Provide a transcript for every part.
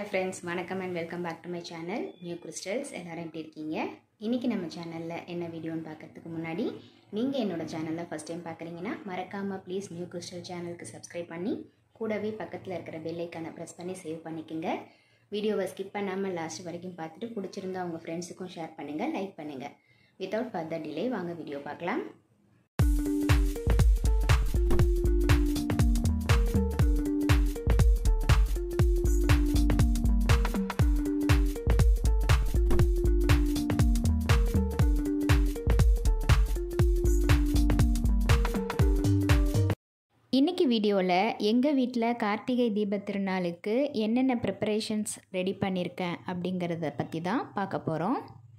friends வணக்கம் and welcome back to my channel New Crystals எல்லோரும் எப்படி இருக்கீங்க இன்றைக்கி நம்ம சேனலில் என்ன வீடியோன்னு பார்க்கறதுக்கு முன்னாடி நீங்கள் என்னோட சேனலில் ஃபஸ்ட் டைம் பார்க்குறீங்கன்னா மறக்காமல் ப்ளீஸ் நியூ கிறிஸ்டல் சேனலுக்கு சப்ஸ்கிரைப் பண்ணி கூடவே பக்கத்தில் இருக்கிற பெல்லைக்கானை ப்ரெஸ் பண்ணி சேவ் பண்ணிக்கோங்க வீடியோவை ஸ்கிப் பண்ணாமல் லாஸ்ட் வரைக்கும் பார்த்துட்டு பிடிச்சிருந்தா உங்கள் ஃப்ரெண்ட்ஸுக்கும் ஷேர் பண்ணுங்கள் லைக் பண்ணுங்கள் வித்தவுட் ஃபர்தர் டிலே வாங்க வீடியோ பார்க்கலாம் இன்றைக்கி வீடியோவில் எங்கள் வீட்டில் கார்த்திகை தீப திருநாளுக்கு என்னென்ன ப்ரிப்பரேஷன்ஸ் ரெடி பண்ணியிருக்கேன் அப்படிங்கிறத பற்றி தான் பார்க்க போகிறோம்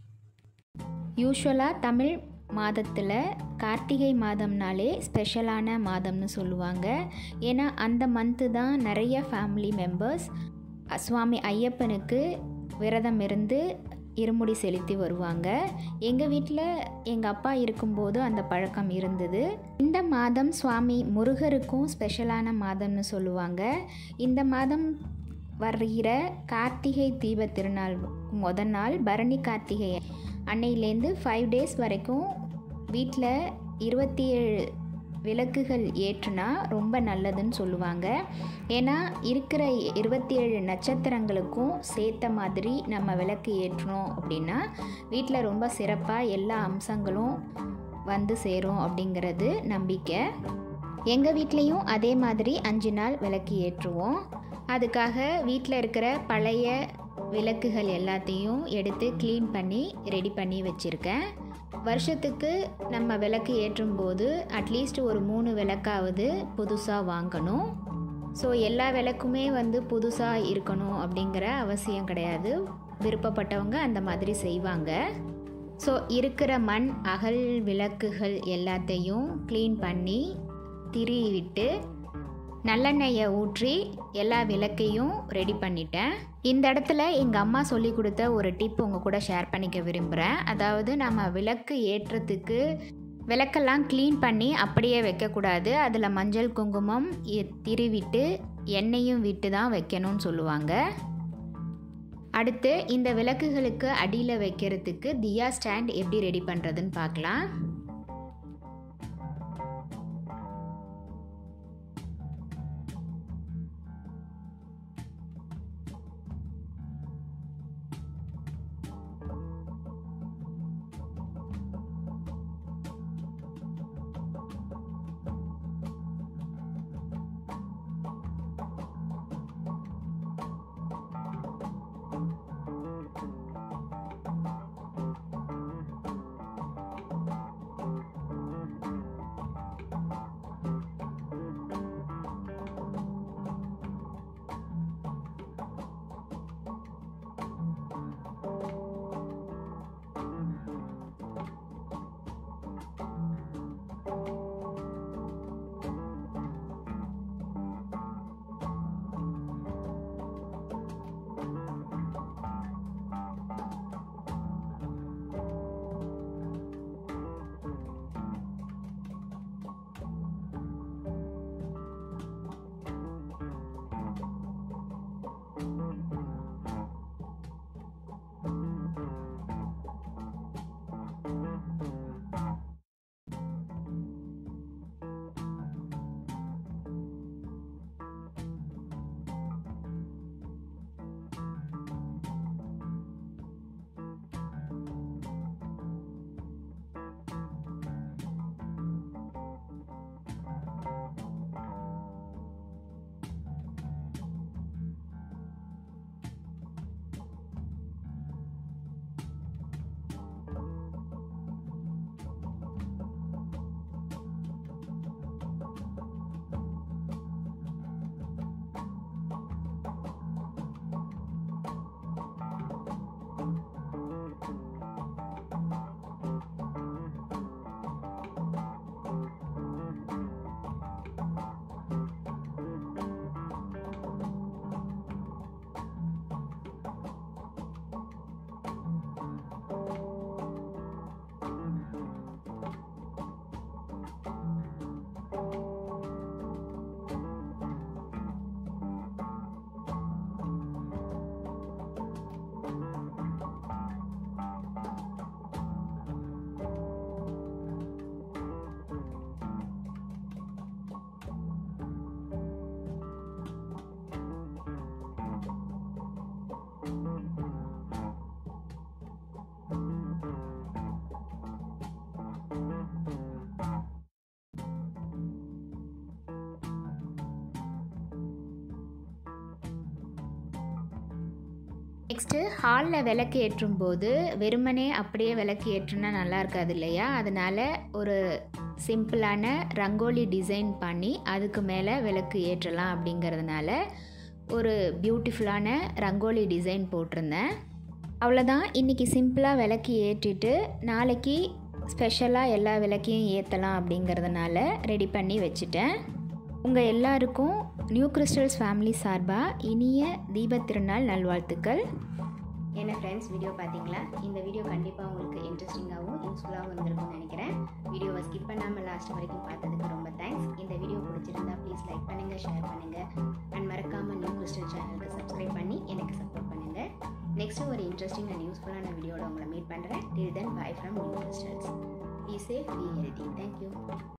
யூஸ்வலாக தமிழ் மாதத்தில் கார்த்திகை மாதம்னாலே ஸ்பெஷலான மாதம்னு சொல்லுவாங்க ஏன்னா அந்த மந்த்து தான் நிறைய ஃபேமிலி மெம்பர்ஸ் சுவாமி ஐயப்பனுக்கு விரதம் இருந்து இருமுடி செலுத்தி வருவாங்க எங்கள் வீட்டில் எங்கள் அப்பா இருக்கும்போது அந்த பழக்கம் இருந்தது இந்த மாதம் சுவாமி முருகருக்கும் ஸ்பெஷலான மாதம்னு சொல்லுவாங்க இந்த மாதம் வருகிற கார்த்திகை தீப திருநாள் முத நாள் பரணி கார்த்திகை அன்னையிலேருந்து ஃபைவ் டேஸ் வரைக்கும் வீட்டில் இருபத்தி ஏழு விளக்குகள் ஏற்றுனா ரொம்ப நல்லதுன்னு சொல்லுவாங்க ஏன்னா இருக்கிற இருபத்தி ஏழு நட்சத்திரங்களுக்கும் சேர்த்த மாதிரி நம்ம விளக்கு ஏற்றணும் அப்படின்னா வீட்டில் ரொம்ப சிறப்பாக எல்லா அம்சங்களும் வந்து சேரும் அப்படிங்கிறது நம்பிக்கை எங்கள் வீட்லேயும் அதே மாதிரி அஞ்சு நாள் விளக்கு ஏற்றுவோம் அதுக்காக வீட்டில் இருக்கிற பழைய விளக்குகள் எல்லாத்தையும் எடுத்து க்ளீன் பண்ணி ரெடி பண்ணி வச்சுருக்கேன் வருஷத்துக்கு நம்ம விளக்கு ஏற்றும் போது அட்லீஸ்ட் ஒரு மூணு விளக்காவது புதுசாக வாங்கணும் ஸோ எல்லா விளக்குமே வந்து புதுசாக இருக்கணும் அப்படிங்கிற அவசியம் கிடையாது விருப்பப்பட்டவங்க அந்த மாதிரி செய்வாங்க ஸோ இருக்கிற மண் அகல் விளக்குகள் எல்லாத்தையும் க்ளீன் பண்ணி திரி விட்டு நல்லெண்ணெயை ஊற்றி எல்லா விளக்கையும் ரெடி பண்ணிட்டேன் இந்த இடத்துல எங்கள் அம்மா சொல்லி கொடுத்த ஒரு டிப் உங்கள் கூட ஷேர் பண்ணிக்க விரும்புகிறேன் அதாவது நம்ம விளக்கு ஏற்றத்துக்கு விளக்கெல்லாம் க்ளீன் பண்ணி அப்படியே வைக்கக்கூடாது அதில் மஞ்சள் குங்குமம் திருவிட்டு எண்ணெயும் விட்டு தான் வைக்கணும்னு சொல்லுவாங்க அடுத்து இந்த விளக்குகளுக்கு அடியில் வைக்கிறதுக்கு தியா ஸ்டாண்ட் எப்படி ரெடி பண்ணுறதுன்னு பார்க்கலாம் நெக்ஸ்ட்டு ஹாலில் விளக்கு ஏற்றும் போது வெறுமனே அப்படியே விளக்கு ஏற்றுனா நல்லா இருக்காது இல்லையா அதனால் ஒரு சிம்பிளான ரங்கோலி டிசைன் பண்ணி அதுக்கு மேலே விளக்கு ஏற்றலாம் அப்படிங்கிறதுனால ஒரு பியூட்டிஃபுல்லான ரங்கோலி டிசைன் போட்டிருந்தேன் அவ்வளோதான் இன்றைக்கி சிம்பிளாக விளக்கு ஏற்றிட்டு நாளைக்கு ஸ்பெஷலாக எல்லா விளக்கையும் ஏற்றலாம் அப்படிங்கிறதுனால ரெடி பண்ணி வச்சுட்டேன் உங்கள் எல்லாருக்கும் நியூ கிறிஸ்டல்ஸ் ஃபேமிலி சார்பாக இனிய தீபத் திருநாள் நல்வாழ்த்துக்கள் என்ன ஃப்ரெண்ட்ஸ் வீடியோ பார்த்தீங்களா இந்த வீடியோ கண்டிப்பாக உங்களுக்கு இன்ட்ரெஸ்டிங்காகவும் யூஸ்ஃபுல்லாகவும் இருந்திருக்கும்னு நினைக்கிறேன் வீடியோவை ஸ்கிப் பண்ணாமல் லாஸ்ட் வரைக்கும் பார்த்ததுக்கு ரொம்ப தேங்க்ஸ் இந்த வீடியோ பிடிச்சிருந்தா ப்ளீஸ் லைக் பண்ணுங்கள் ஷேர் பண்ணுங்கள் அண்ட் மறக்காமல் நியூ கிறிஸ்டல் சேனலுக்கு சப்ஸ்கிரைப் பண்ணி எனக்கு சப்போர்ட் பண்ணுங்கள் நெக்ஸ்ட்டு ஒரு இன்ட்ரெஸ்டிங் அண்ட் யூஸ்ஃபுல்லான வீடியோட உங்களை மீட் பண்ணுறேன் till then bye from New Crystals be safe be healthy thank you